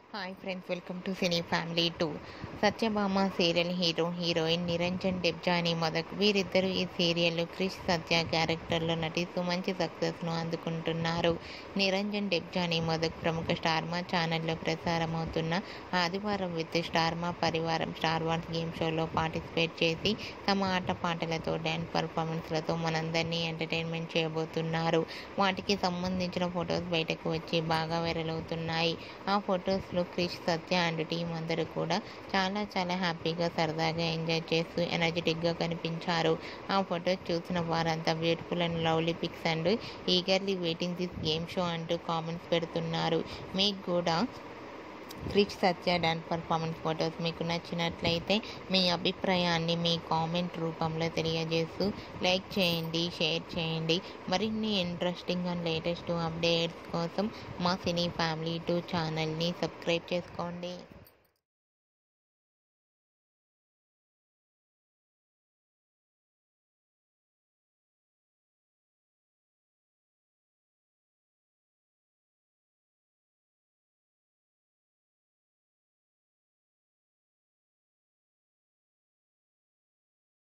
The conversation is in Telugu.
hi friends welcome to Cine Family two Satyabhama serial hero heroine Niranjan Debjani Modak వీరిద్దరూ ఈ సీరియల్లో క్రిష్ సత్య క్యారెక్టర్లో నటిస్తూ మంచి సక్సెస్ను అందుకుంటున్నారు నిరంజన్ డెబ్జానీ మొదక్ ప్రముఖ స్టార్మా ఛానల్లో ప్రసారమవుతున్న ఆదివారం విత్ స్టార్మా పరివారం స్టార్ వార్స్ గేమ్ షోలో పార్టిసిపేట్ చేసి తమ ఆట పాటలతో డ్యాన్స్ పర్ఫార్మెన్స్లతో మనందరినీ ఎంటర్టైన్మెంట్ చేయబోతున్నారు వాటికి సంబంధించిన ఫొటోస్ బయటకు వచ్చి బాగా వైరల్ అవుతున్నాయి ఆ ఫొటోస్లో క్రిష్ సత్య అండ్ టీం అందరూ కూడా చాలా చాలా హ్యాపీగా సరదాగా ఎంజాయ్ చేస్తూ ఎనర్జెటిక్గా కనిపించారు ఆ ఫొటోస్ చూసిన వారంతా beautiful and lovely pics and eagerly waiting this game show అంటూ కామెంట్స్ పెడుతున్నారు మీకు కూడా Krish Satya dance performance photos మీకు నచ్చినట్లయితే మీ అభిప్రాయాన్ని మీ కామెంట్ రూపంలో తెలియజేస్తూ లైక్ చేయండి షేర్ చేయండి మరిన్ని ఇంట్రెస్టింగ్ అండ్ లేటెస్ట్ అప్డేట్స్ కోసం మా సినీ ఫ్యామిలీ టూ ఛానల్ని సబ్స్క్రైబ్ చేసుకోండి